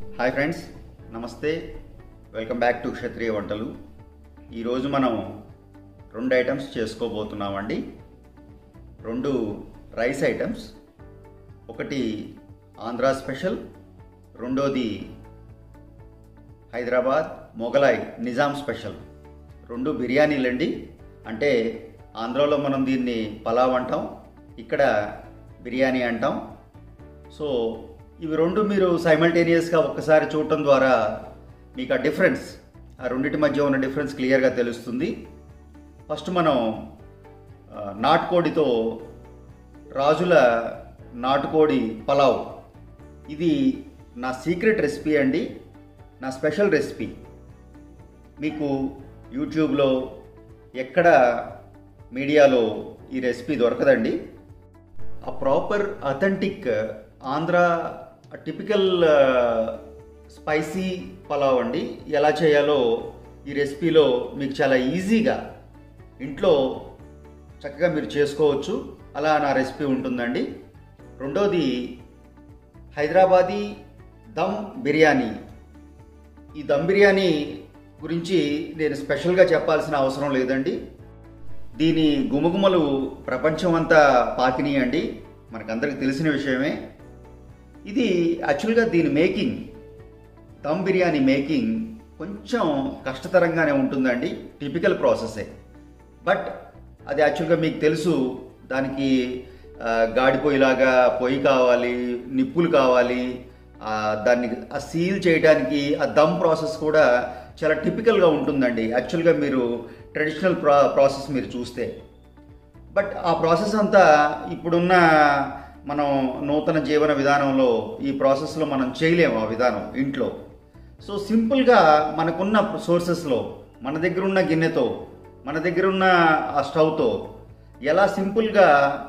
hi friends నమస్తే welcome back to Kshatriya వంటలు ఈరోజు మనం రెండు ఐటమ్స్ చేసుకోబోతున్నామండి రెండు రైస్ ఐటమ్స్ ఒకటి ఆంధ్ర స్పెషల్ రెండోది హైదరాబాద్ మొగలాయ్ నిజాం స్పెషల్ రెండు బిర్యానీలండి అంటే ఆంధ్రాలో మనం దీన్ని పలావ్ అంటాం ఇక్కడ బిర్యానీ అంటాం సో ఇవి రెండు మీరు సైమల్టేనియస్గా ఒక్కసారి చూడటం ద్వారా మీకు ఆ డిఫరెన్స్ ఆ రెండింటి మధ్య ఉన్న డిఫరెన్స్ క్లియర్గా తెలుస్తుంది ఫస్ట్ మనం ఆ, నాటుకోడితో రాజుల నాటుకోడి పలావ్ ఇది నా సీక్రెట్ రెసిపీ అండి నా స్పెషల్ రెసిపీ మీకు యూట్యూబ్లో ఎక్కడ మీడియాలో ఈ రెసిపీ దొరకదండి ఆ proper authentic Andhra typical spicy pulao అండి ఎలా చేయాలో ఈ రెసిపీలో మీకు చాలా ఈజీగా ఇంట్లో చక్కగా మీరు చేసుకోవచ్చు అలా నా రెసిపీ ఉంటుందండి రెండోది హైదరాబాదీ దమ్ బిర్యానీ ఈ దమ్ బిర్యానీ గురించి నేను స్పెషల్గా చెప్పాల్సిన అవసరం లేదండి దీని గుమగుమలు ప్రపంచం అంతా పాకినాయండి మనకందరికి తెలిసిన విషయమే ఇది యాక్చువల్గా దీని మేకింగ్ దమ్ బిర్యానీ మేకింగ్ కొంచెం కష్టతరంగానే ఉంటుందండి టిపికల్ ప్రాసెసే బట్ అది యాక్చువల్గా మీకు తెలుసు దానికి ఆ, గాడి పొయ్యిలాగా పొయ్యి కావాలి నిప్పులు కావాలి ఆ, దాన్ని ఆ సీల్ చేయడానికి ఆ దమ్ ప్రాసెస్ కూడా చాలా టిపికల్గా ఉంటుందండి యాక్చువల్గా మీరు ట్రెడిషనల్ ప్రా ప్రాసెస్ మీరు చూస్తే బట్ ఆ ప్రాసెస్ అంతా ఇప్పుడున్న మనం నూతన జీవన విధానంలో ఈ ప్రాసెస్లో మనం చేయలేము ఆ విధానం ఇంట్లో సో సింపుల్గా మనకున్న సోర్సెస్లో మన దగ్గర ఉన్న గిన్నెతో మన దగ్గర ఉన్న ఆ స్టవ్తో ఎలా సింపుల్గా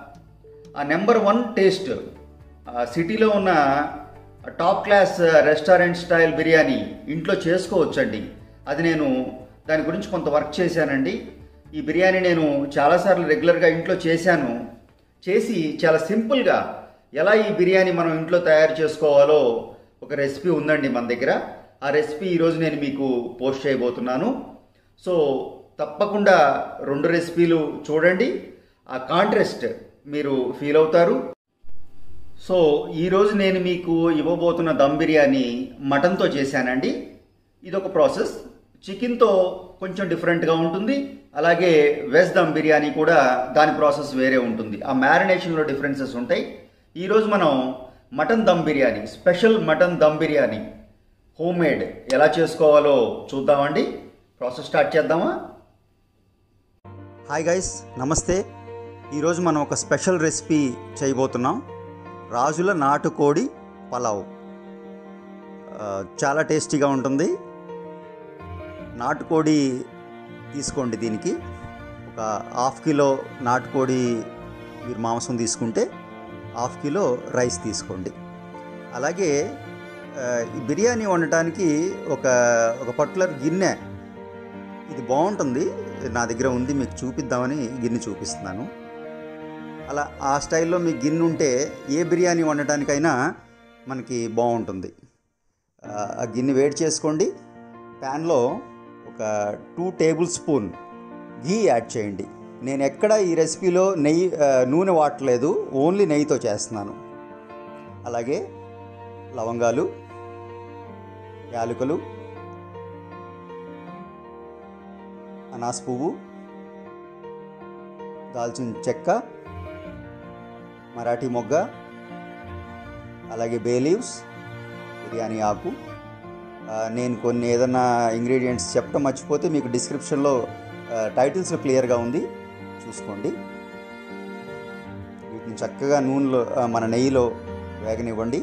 ఆ నెంబర్ వన్ టేస్ట్ ఆ సిటీలో ఉన్న top class restaurant style biryani ఇంట్లో చేసుకోవచ్చండి అది నేను దాని గురించి కొంత వర్క్ చేశానండి ఈ బిర్యానీ నేను చాలాసార్లు రెగ్యులర్గా ఇంట్లో చేశాను చేసి చాలా సింపుల్గా ఎలా ఈ బిర్యానీ మనం ఇంట్లో తయారు చేసుకోవాలో ఒక రెసిపీ ఉందండి మన దగ్గర ఆ రెసిపీ ఈరోజు నేను మీకు పోస్ట్ చేయబోతున్నాను సో తప్పకుండా రెండు రెసిపీలు చూడండి ఆ కాంట్రెస్ట్ మీరు ఫీల్ అవుతారు సో ఈరోజు నేను మీకు ఇవ్వబోతున్న దమ్ బిర్యానీ మటన్తో చేశానండి ఇదొక ప్రాసెస్ చికెన్తో కొంచెం డిఫరెంట్గా ఉంటుంది అలాగే వెజ్ దమ్ బిర్యానీ కూడా దాని ప్రాసెస్ వేరే ఉంటుంది ఆ మ్యారినేషన్లో డిఫరెన్సెస్ ఉంటాయి ఈరోజు మనం mutton dum biryani special mutton dum biryani homemade ఎలా చేసుకోవాలో చూద్దామండి ప్రాసెస్ స్టార్ట్ చేద్దామా హాయ్ గైస్ నమస్తే ఈరోజు మనం ఒక స్పెషల్ రెసిపీ చేయబోతున్నాం రాజుల నాటుకోడి పలావ్ ఆ, చాలా టేస్టీగా ఉంటుంది నాటుకోడి తీసుకోండి దీనికి ఒక హాఫ్ కిలో నాటుకోడి మీరు మాంసం తీసుకుంటే హాఫ్ కిలో రైస్ తీసుకోండి అలాగే ఆ, ఈ బిర్యానీ వండటానికి ఒక ఒక పర్టికులర్ గిన్నె ఇది బాగుంటుంది నా దగ్గర ఉంది మీకు చూపిద్దామని గిన్నె చూపిస్తున్నాను అలా ఆ స్టైల్లో మీకు గిన్నె ఉంటే ఏ బిర్యానీ వండటానికైనా మనకి బాగుంటుంది ఆ, ఆ గిన్నె వేడి చేసుకోండి ప్యాన్లో ఒక two tablespoon ghee add చేయండి నేను ఎక్కడ ఈ రెసిపీలో నెయ్యి ఆ, నూనె వాడట్లేదు ఓన్లీ నెయ్యితో చేస్తున్నాను అలాగే లవంగాలు యాలకులు అనాస్ పువ్వు దాల్చిన చెక్క మరాఠీ మొగ్గ అలాగే బే లీవ్స్ బిర్యానీ ఆకు ఆ, నేను కొన్ని ఏదన్నా ఇంగ్రీడియంట్స్ చెప్పడం మర్చిపోతే మీకు డిస్క్రిప్షన్లో టైటిల్స్లో క్లియర్గా ఉంది చూసుకోండి వీటిని చక్కగా నూనెలో ఆ, మన నెయ్యిలో వేగనివ్వండి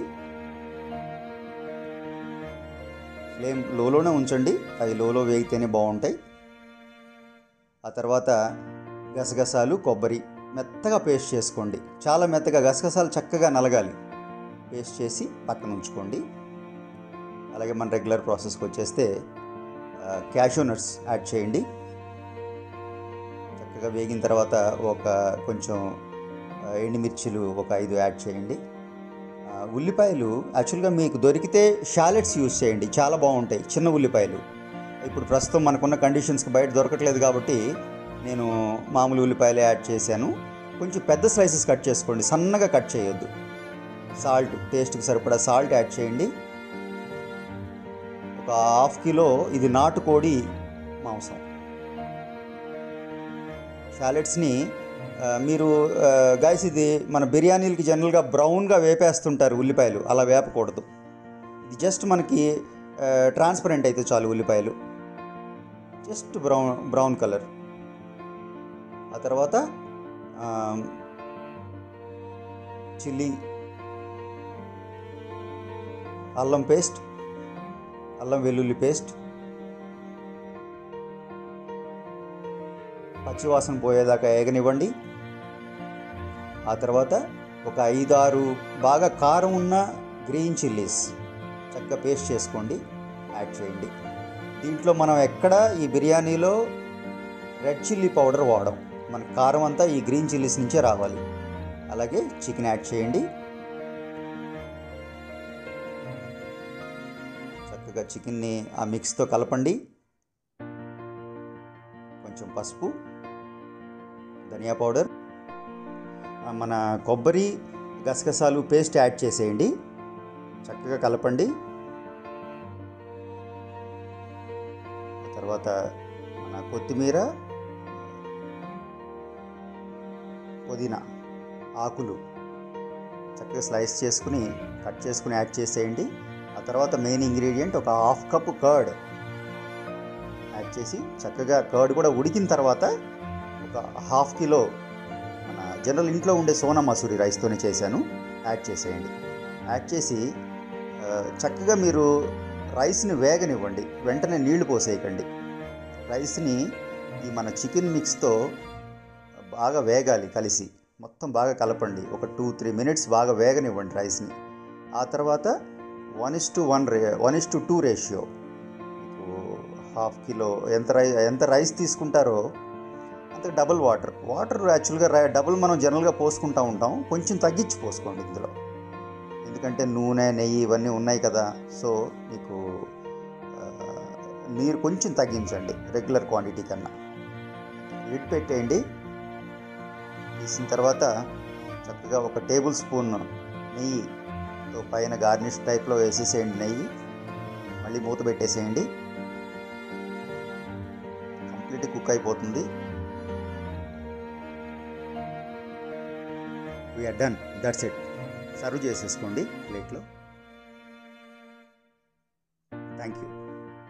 ఫ్లేమ్ లోలోనే ఉంచండి అవి లోలో వేగితేనే బాగుంటాయి ఆ తర్వాత గసగసాలు కొబ్బరి మెత్తగా పేస్ట్ చేసుకోండి చాలా మెత్తగా గసగసాలు చక్కగా నలగాలి పేస్ట్ చేసి పక్కన ఉంచుకోండి అలాగే మన రెగ్యులర్ ప్రాసెస్కి వచ్చేస్తే క్యాషూ నట్స్ యాడ్ చేయండి చక్కగా వేగిన తర్వాత ఒక కొంచెం ఆ, ఎండుమిర్చిలు ఒక ఐదు యాడ్ చేయండి ఆ, ఉల్లిపాయలు యాక్చువల్గా మీకు దొరికితే షాలెట్స్ యూస్ చేయండి చాలా బాగుంటాయి చిన్న ఉల్లిపాయలు ఇప్పుడు ప్రస్తుతం మనకున్న కండిషన్స్కి బయట దొరకట్లేదు కాబట్టి నేను మామూలు ఉల్లిపాయలు యాడ్ చేశాను కొంచెం పెద్ద స్లైసెస్ కట్ చేసుకోండి సన్నగా కట్ చేయొద్దు సాల్ట్ టేస్ట్కి సరిపడా సాల్ట్ యాడ్ చేయండి ఒక హాఫ్ కిలో ఇది నాటుకోడి మాంసం షాలెట్స్ని ఆ, మీరు గైస్ ఇది మన బిర్యానీలకి జనరల్గా బ్రౌన్గా వేపేస్తుంటారు ఉల్లిపాయలు అలా వేపకూడదు ఇది జస్ట్ మనకి ట్రాన్స్పరెంట్ అయితే చాలు ఉల్లిపాయలు జస్ట్ బ్రౌన్ బ్రౌన్ కలర్ ఆ తర్వాత చిల్లీ అల్లం పేస్ట్ అల్లం వెల్లుల్లి పేస్ట్ పచ్చివాసన పోయేదాకా ఏగనివ్వండి ఆ తర్వాత ఒక ఐదారు బాగా కారం ఉన్న గ్రీన్ చిల్లీస్ చక్కగా పేస్ట్ చేసుకోండి యాడ్ చేయండి దీంట్లో మనం ఎక్కడ ఈ బిర్యానీలో రెడ్ చిల్లీ పౌడర్ వాడడం మన కారం అంతా ఈ గ్రీన్ చిల్లీస్ నుంచే రావాలి అలాగే చికెన్ యాడ్ చేయండి చక్కగా చికెన్ని ఆ మిక్స్తో కలపండి కొంచెం పసుపు ధనియా పౌడర్ ఆ, మన కొబ్బరి గసగసాలు పేస్ట్ యాడ్ చేసేయండి చక్కగా కలపండి ఆ తర్వాత మన కొత్తిమీర పుదీనా ఆకులు చక్కగా స్లైస్ చేసుకుని కట్ చేసుకుని యాడ్ చేసేయండి ఆ తర్వాత మెయిన్ ఇంగ్రీడియంట్ ఒక హాఫ్ కప్ కర్డ్ యాడ్ చేసి చక్కగా కర్డ్ కూడా ఉడికిన తర్వాత ఒక హాఫ్ కిలో మన జనరల్ ఇంట్లో ఉండే సోనా మసూరి రైస్తోనే చేశాను యాడ్ చేసేయండి యాడ్ చేసి ఆ, చక్కగా మీరు రైస్ని వేగనివ్వండి వెంటనే నీళ్లు పోసేయకండి రైస్ని ఈ మన చికెన్ మిక్స్తో బాగా వేగాలి కలిసి మొత్తం బాగా కలపండి ఒక టూ త్రీ మినిట్స్ బాగా వేగనివ్వండి రైస్ని ఆ తర్వాత వన్ ఇస్ టు వన్ రే one is to two ratio half kilo ఎంత రై ఎంత రైస్ తీసుకుంటారో అంత డబుల్ వాటర్ వాటర్ యాక్చువల్గా రై డబుల్ మనం జనరల్గా పోసుకుంటూ ఉంటాం కొంచెం తగ్గించి పోసుకోండి ఇందులో ఎందుకంటే నూనె నెయ్యి ఇవన్నీ ఉన్నాయి కదా సో మీకు ఆ, నీరు కొంచెం తగ్గించండి రెగ్యులర్ క్వాంటిటీ కన్నా లిడ్ పెట్టేయండి తీసిన తర్వాత చక్కగా ఒక టేబుల్ స్పూన్ నెయ్యితో పైన గార్నిష్ టైప్లో వేసేసేయండి నెయ్యి మళ్ళీ మూత పెట్టేసేయండి కంప్లీట్ కుక్ అయిపోతుంది we're done that's it serve చేసేసుకోండి ప్లేట్లో థ్యాంక్ యూ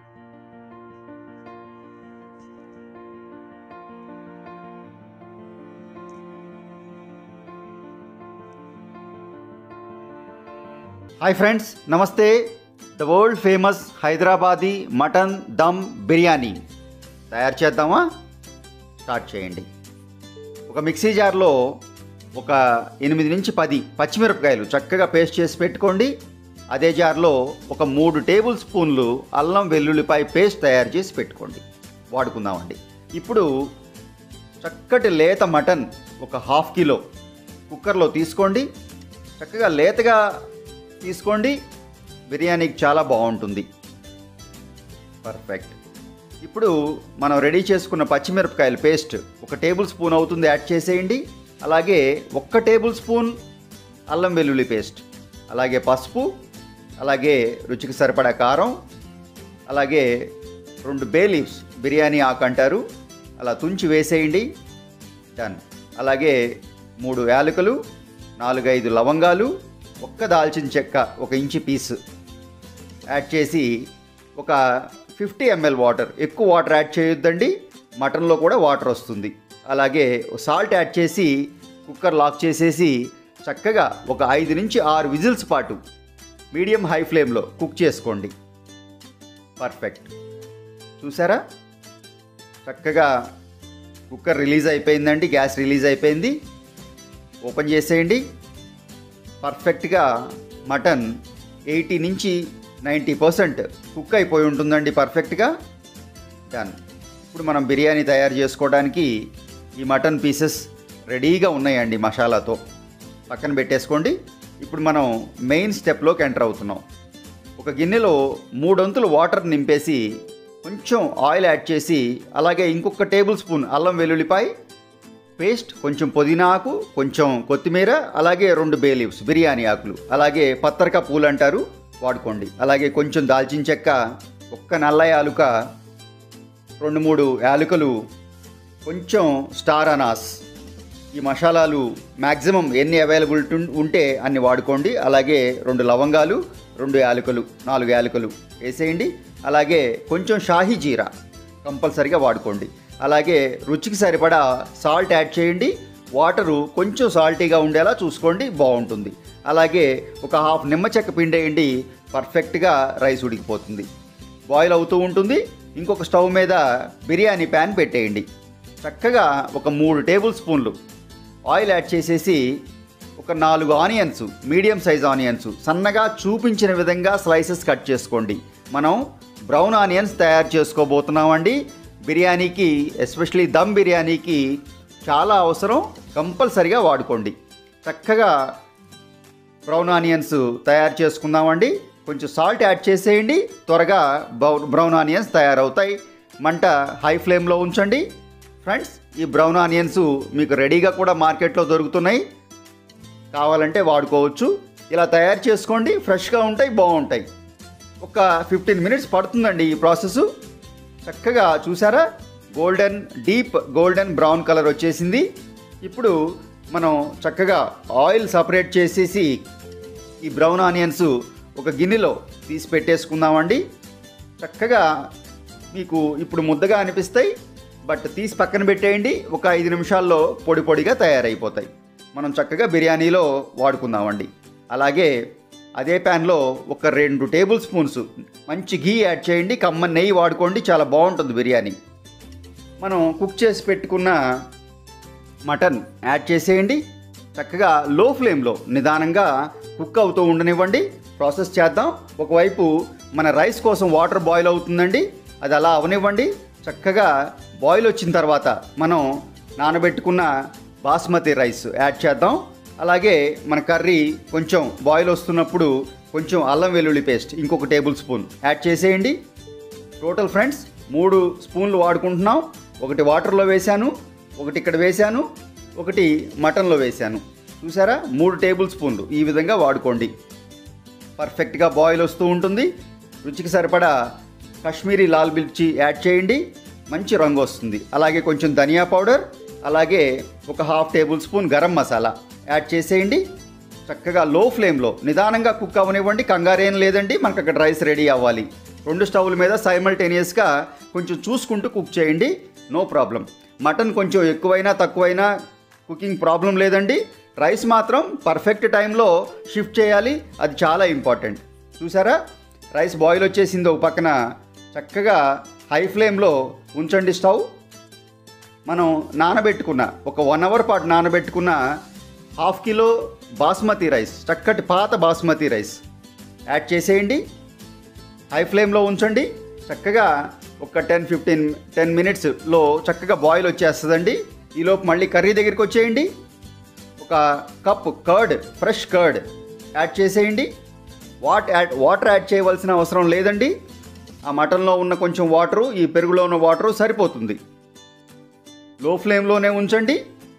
హాయ్ ఫ్రెండ్స్ నమస్తే the world famous Hyderabadi mutton dum biryani తయారు చేద్దామా స్టార్ట్ చేయండి ఒక మిక్సీ జార్లో ఒక ఎనిమిది నుంచి పది పచ్చిమిరపకాయలు చక్కగా పేస్ట్ చేసి పెట్టుకోండి అదే జార్లో ఒక మూడు టేబుల్ స్పూన్లు అల్లం వెల్లుల్లిపాయ పేస్ట్ తయారు చేసి పెట్టుకోండి వాడుకుందామండి ఇప్పుడు చక్కటి లేత మటన్ ఒక హాఫ్ కిలో కుక్కర్లో తీసుకోండి చక్కగా లేతగా తీసుకోండి బిర్యానీకి చాలా బాగుంటుంది పర్ఫెక్ట్ ఇప్పుడు మనం రెడీ చేసుకున్న పచ్చిమిరపకాయల పేస్ట్ ఒక టేబుల్ స్పూన్ అవుతుంది యాడ్ చేసేయండి అలాగే ఒక్క టేబుల్ స్పూన్ అల్లం వెల్లుల్లి పేస్ట్ అలాగే పసుపు అలాగే రుచికి సరిపడా కారం అలాగే రెండు బే లీవ్స్ బిర్యానీ ఆకు అంటారు అలా తుంచి వేసేయండి డన్ అలాగే మూడు యాలకులు నాలుగైదు లవంగాలు ఒక్క దాల్చిన చెక్క ఒక ఇంచి పీస్ యాడ్ చేసి ఒక ఫిఫ్టీ ఎంఎల్ వాటర్ ఎక్కువ వాటర్ యాడ్ చేయొద్దండి మటన్లో కూడా వాటర్ వస్తుంది అలాగే సాల్ట్ యాడ్ చేసి కుక్కర్ లాక్ చేసేసి చక్కగా ఒక ఐదు నుంచి ఆరు విజిల్స్ పాటు మీడియం హై ఫ్లేమ్లో కుక్ చేసుకోండి పర్ఫెక్ట్ చూసారా చక్కగా కుక్కర్ రిలీజ్ అయిపోయిందండి గ్యాస్ రిలీజ్ అయిపోయింది ఓపెన్ చేసేయండి పర్ఫెక్ట్గా మటన్ ఎయిటీ నుంచి నైంటీ పర్సెంట్ కుక్ అయిపోయి ఉంటుందండి పర్ఫెక్ట్గా డన్ ఇప్పుడు మనం బిర్యానీ తయారు చేసుకోవడానికి ఈ మటన్ పీసెస్ రెడీగా ఉన్నాయండి మసాలాతో పక్కన పెట్టేసుకోండి ఇప్పుడు మనం మెయిన్ స్టెప్లోకి ఎంటర్ అవుతున్నాం ఒక గిన్నెలో మూడొంతులు వాటర్ నింపేసి కొంచెం ఆయిల్ యాడ్ చేసి అలాగే ఇంకొక టేబుల్ స్పూన్ అల్లం వెల్లుల్లిపాయ పేస్ట్ కొంచెం పుదీనా ఆకు కొంచెం కొత్తిమీర అలాగే రెండు బే లీవ్స్ బిర్యానీ ఆకులు అలాగే పత్తరక పూలు అంటారు వాడుకోండి అలాగే కొంచెం దాల్చిన చెక్క ఒక్క నల్ల యాలుక రెండు మూడు యాలుకలు కొంచెం స్టార్ అనాస్ ఈ మసాలాలు మ్యాక్సిమం ఎన్ని అవైలబిలిటీ ఉంటే అన్ని వాడుకోండి అలాగే రెండు లవంగాలు రెండు యాలకులు నాలుగు యాలకులు వేసేయండి అలాగే కొంచెం షాహీ జీరా కంపల్సరిగా వాడుకోండి అలాగే రుచికి సరిపడా సాల్ట్ యాడ్ చేయండి వాటరు కొంచెం సాల్టీగా ఉండేలా చూసుకోండి బాగుంటుంది అలాగే ఒక హాఫ్ నిమ్మ చెక్క పిండేయండి పర్ఫెక్ట్గా రైస్ ఉడికిపోతుంది బాయిల్ అవుతూ ఉంటుంది ఇంకొక స్టవ్ మీద బిర్యానీ ప్యాన్ పెట్టేయండి చక్కగా ఒక మూడు టేబుల్ స్పూన్లు ఆయిల్ యాడ్ చేసేసి ఒక నాలుగు ఆనియన్స్ మీడియం సైజ్ ఆనియన్స్ సన్నగా చూపించిన విధంగా స్లైసెస్ కట్ చేసుకోండి మనం బ్రౌన్ ఆనియన్స్ తయారు చేసుకోబోతున్నామండి బిర్యానీకి ఎస్పెషలీ దమ్ బిర్యానీకి చాలా అవసరం కంపల్సరిగా వాడుకోండి చక్కగా బ్రౌన్ ఆనియన్స్ తయారు చేసుకుందామండి కొంచెం సాల్ట్ యాడ్ చేసేయండి త్వరగా బౌ- బ్రౌన్ ఆనియన్స్ తయారవుతాయి మంట హై ఫ్లేమ్లో ఉంచండి ఫ్రెండ్స్ ఈ బ్రౌన్ ఆనియన్స్ మీకు రెడీగా కూడా మార్కెట్లో దొరుకుతున్నాయి కావాలంటే వాడుకోవచ్చు ఇలా తయారు చేసుకోండి ఫ్రెష్గా ఉంటాయి బాగుంటాయి ఒక ఫిఫ్టీన్ మినిట్స్ పడుతుందండి ఈ ప్రాసెస్ చక్కగా చూసారా golden deep golden brown colour వచ్చేసింది ఇప్పుడు మనం చక్కగా ఆయిల్ సపరేట్ చేసేసి ఈ బ్రౌన్ ఆనియన్స్ ఒక గిన్నెలో తీసి పెట్టేసుకుందామండి చక్కగా మీకు ఇప్పుడు ముద్దగా అనిపిస్తాయి బట్ తీసి పక్కన పెట్టేయండి ఒక ఐదు నిమిషాల్లో పొడి పొడిగా తయారైపోతాయి మనం చక్కగా బిర్యానీలో వాడుకుందామండి అలాగే అదే ప్యాన్లో ఒక రెండు టేబుల్ స్పూన్స్ మంచి ఘీ యాడ్ చేయండి కమ్మని నెయ్యి వాడుకోండి చాలా బాగుంటుంది బిర్యానీ మనం కుక్ చేసి పెట్టుకున్న మటన్ యాడ్ చేసేయండి చక్కగా లో ఫ్లేమ్లో నిదానంగా కుక్ అవుతూ ఉండనివ్వండి ప్రాసెస్ చేద్దాం ఒకవైపు మన రైస్ కోసం వాటర్ బాయిల్ అవుతుందండి అది అలా అవనివ్వండి చక్కగా బాయిల్ వచ్చిన తర్వాత మనం నానబెట్టుకున్న బాస్మతి రైస్ యాడ్ చేద్దాం అలాగే మన కర్రీ కొంచెం బాయిల్ వస్తున్నప్పుడు కొంచెం అల్లం వెల్లుల్లి పేస్ట్ ఇంకొక టేబుల్ స్పూన్ యాడ్ చేసేయండి టోటల్ ఫ్రెండ్స్ మూడు స్పూన్లు వాడుకుంటున్నాం ఒకటి వాటర్లో వేశాను ఒకటి ఇక్కడ వేశాను ఒకటి మటన్లో వేశాను చూసారా మూడు టేబుల్ స్పూన్లు ఈ విధంగా వాడుకోండి పర్ఫెక్ట్గా బాయిల్ వస్తూ ఉంటుంది రుచికి సరిపడా కాశ్మీరీ లాల్ మిర్చి యాడ్ చేయండి మంచి రంగు వస్తుంది అలాగే కొంచెం ధనియా పౌడర్ అలాగే ఒక half tablespoon garam masala add చేసేయండి చక్కగా లో ఫ్లేమ్లో నిదానంగా కుక్ అవ్వనివ్వండి కంగారేం లేదండి మనకు అక్కడ రైస్ రెడీ అవ్వాలి రెండు స్టవ్ల మీద సైమల్టేనియస్గా కొంచెం చూసుకుంటూ కుక్ చేయండి నో ప్రాబ్లం మటన్ కొంచెం ఎక్కువైనా తక్కువైనా కుకింగ్ ప్రాబ్లం లేదండి రైస్ మాత్రం పర్ఫెక్ట్ టైంలో షిఫ్ట్ చేయాలి అది చాలా ఇంపార్టెంట్ చూసారా రైస్ బాయిల్ వచ్చేసింది ఒక పక్కన చక్కగా హై ఫ్లేమ్లో ఉంచండి స్టవ్ మనం నానబెట్టుకున్న ఒక వన్ అవర్ పాటు నానబెట్టుకున్న హాఫ్ కిలో బాస్మతి రైస్ చక్కటి పాత బాస్మతి రైస్ యాడ్ చేసేయండి హై ఫ్లేమ్లో ఉంచండి చక్కగా ఒక టెన్ ఫిఫ్టీన్ టెన్ మినిట్స్లో చక్కగా బాయిల్ వచ్చేస్తుందండి ఈలోపు మళ్ళీ కర్రీ దగ్గరికి వచ్చేయండి ఒక cup curd fresh curd add చేసేయండి వాట్ యాడ్ వాటర్ యాడ్ చేయవలసిన అవసరం లేదండి ఆ మటన్లో ఉన్న కొంచెం వాటరు ఈ పెరుగులో ఉన్న వాటరు సరిపోతుంది లో ఫ్లేమ్లోనే ఉంచండి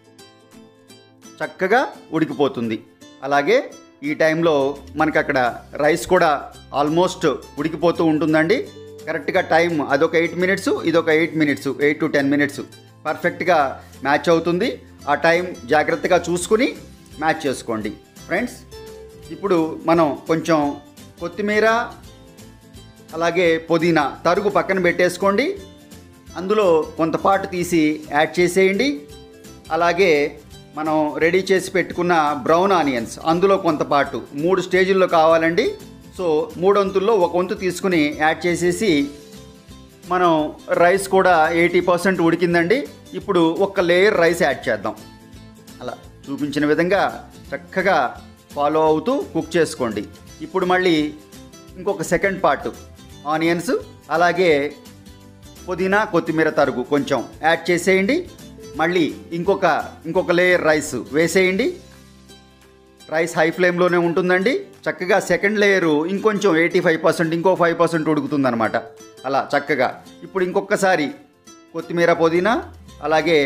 చక్కగా ఉడికిపోతుంది అలాగే ఈ టైంలో మనకి అక్కడ రైస్ కూడా ఆల్మోస్ట్ ఉడికిపోతూ ఉంటుందండి కరెక్ట్గా టైం అదొక ఎయిట్ మినిట్స్ ఇదొక eight minutes eight to ten minutes పర్ఫెక్ట్గా మ్యాచ్ అవుతుంది ఆ టైం జాగ్రత్తగా చూసుకుని మ్యాచ్ చేసుకోండి ఫ్రెండ్స్ ఇప్పుడు మనం కొంచెం కొత్తిమీర అలాగే పుదీనా తరుగు పక్కన పెట్టేసుకోండి అందులో కొంత పాటు తీసి యాడ్ చేసేయండి అలాగే మనం రెడీ చేసి పెట్టుకున్న బ్రౌన్ ఆనియన్స్ అందులో కొంత పాటు మూడు స్టేజుల్లో కావాలండి సో మూడు వంతుల్లో ఒక వంతు తీసుకుని యాడ్ చేసేసి మనం రైస్ కూడా ఎయిటీ పర్సెంట్ ఉడికిందండి ఇప్పుడు ఒక లేయర్ రైస్ యాడ్ చేద్దాం అలా చూపించిన విధంగా చక్కగా ఫాలో అవుతూ కుక్ చేసుకోండి ఇప్పుడు మళ్ళీ ఇంకొక సెకండ్ పార్ట్ ఆనియన్స్ అలాగే పుదీనా కొత్తిమీర తరుగు కొంచెం యాడ్ చేసేయండి మళ్ళీ ఇంకొక ఇంకొక లేయర్ రైస్ వేసేయండి రైస్ హై ఫ్లేమ్లోనే ఉంటుందండి చక్కగా సెకండ్ లేయరు ఇంకొంచెం ఎయిటీ ఫైవ్ పర్సెంట్ ఇంకో ఫైవ్ పర్సెంట్ ఉడుకుతుందనమాట అలా చక్కగా ఇప్పుడు ఇంకొకసారి కొత్తిమీర పుదీనా అలాగే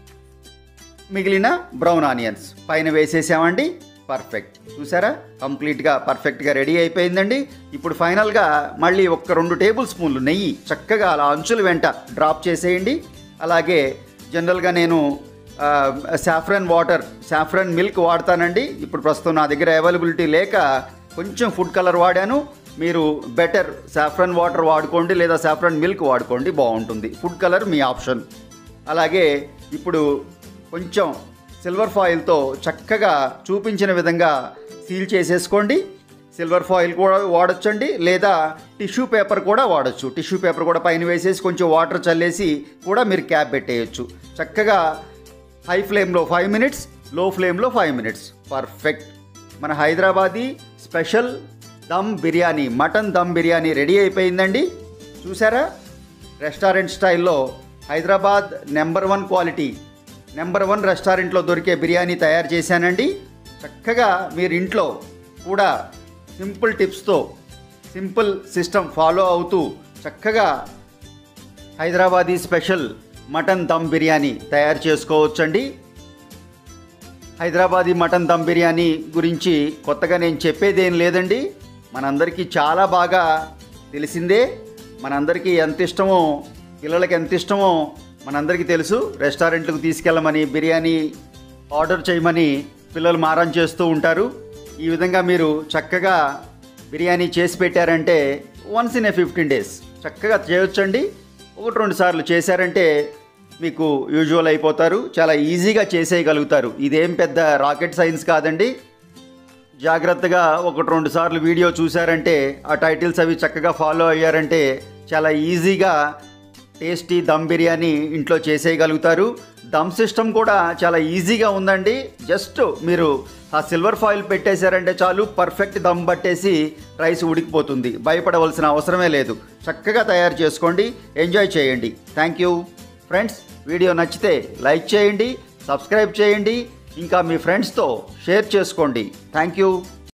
మిగిలిన బ్రౌన్ ఆనియన్స్ పైన వేసేసామండి పర్ఫెక్ట్ చూసారా కంప్లీట్గా పర్ఫెక్ట్గా రెడీ అయిపోయిందండి ఇప్పుడు ఫైనల్గా మళ్ళీ ఒక రెండు టేబుల్ స్పూన్లు నెయ్యి చక్కగా అలా అంచుల వెంట డ్రాప్ చేసేయండి అలాగే జనరల్గా నేను సాఫ్రన్ వాటర్ సాఫ్రన్ మిల్క్ వాడతానండి ఇప్పుడు ప్రస్తుతం నా దగ్గర అవైలబిలిటీ లేక కొంచెం ఫుడ్ కలర్ వాడాను మీరు బెటర్ సాఫ్రన్ వాటర్ వాడుకోండి లేదా సాఫ్రన్ మిల్క్ వాడుకోండి బాగుంటుంది ఫుడ్ కలర్ మీ ఆప్షన్ అలాగే ఇప్పుడు కొంచెం సిల్వర్ ఫాయిల్తో చక్కగా చూపించిన విధంగా సీల్ చేసేసుకోండి సిల్వర్ ఫాయిల్ కూడా వాడొచ్చండి లేదా టిష్యూ పేపర్ కూడా వాడచ్చు టిష్యూ పేపర్ కూడా పైన వేసేసి కొంచెం వాటర్ చల్లేసి కూడా మీరు క్యాప్ పెట్టేయచ్చు చక్కగా హై ఫ్లేమ్లో ఫైవ్ మినిట్స్ లో ఫ్లేమ్లో ఫైవ్ మినిట్స్ పర్ఫెక్ట్ మన Hyderabadi special dum biryani mutton dum biryani ready అయిపోయిందండి చూసారా రెస్టారెంట్ స్టైల్లో Hyderabad number one quality number one రెస్టారెంట్లో దొరికే బిర్యానీ తయారు చేశానండి చక్కగా మీరు ఇంట్లో కూడా సింపుల్ టిప్స్తో సింపుల్ సిస్టమ్ ఫాలో అవుతూ చక్కగా హైదరాబాదీ స్పెషల్ మటన్ దమ్ బిర్యానీ తయారు చేసుకోవచ్చండి హైదరాబాదీ మటన్ దమ్ బిర్యానీ గురించి కొత్తగా నేను చెప్పేదేం లేదండి మనందరికీ చాలా బాగా తెలిసిందే మనందరికీ ఎంత ఇష్టమో పిల్లలకి ఎంత ఇష్టమో మనందరికీ తెలుసు రెస్టారెంట్లకు తీసుకెళ్ళమని బిర్యానీ ఆర్డర్ చేయమని పిల్లలు మారం చేస్తూ ఉంటారు ఈ విధంగా మీరు చక్కగా బిర్యానీ చేసి పెట్టారంటే once in a fifteen days చక్కగా చేయొచ్చండి ఒకటి రెండు సార్లు చేశారంటే మీకు యూజువల్ అయిపోతారు చాలా ఈజీగా చేసేయగలుగుతారు ఇదేం పెద్ద రాకెట్ సైన్స్ కాదండి జాగ్రత్తగా ఒకటి రెండు సార్లు వీడియో చూశారంటే ఆ టైటిల్స్ అవి చక్కగా ఫాలో అయ్యారంటే చాలా ఈజీగా టేస్టీ దమ్ బిర్యానీ ఇంట్లో చేసేయగలుగుతారు దమ్ సిస్టమ్ కూడా చాలా ఈజీగా ఉందండి జస్ట్ మీరు ఆ సిల్వర్ ఫాయిల్ పెట్టేశారంటే చాలు పర్ఫెక్ట్ దమ్ పట్టేసి రైస్ ఉడికిపోతుంది భయపడవలసిన అవసరమే లేదు చక్కగా తయారు చేసుకోండి ఎంజాయ్ చేయండి థ్యాంక్ యూ ఫ్రెండ్స్ వీడియో నచ్చితే లైక్ చేయండి సబ్స్క్రైబ్ చేయండి ఇంకా మీ ఫ్రెండ్స్తో షేర్ చేసుకోండి థ్యాంక్ యూ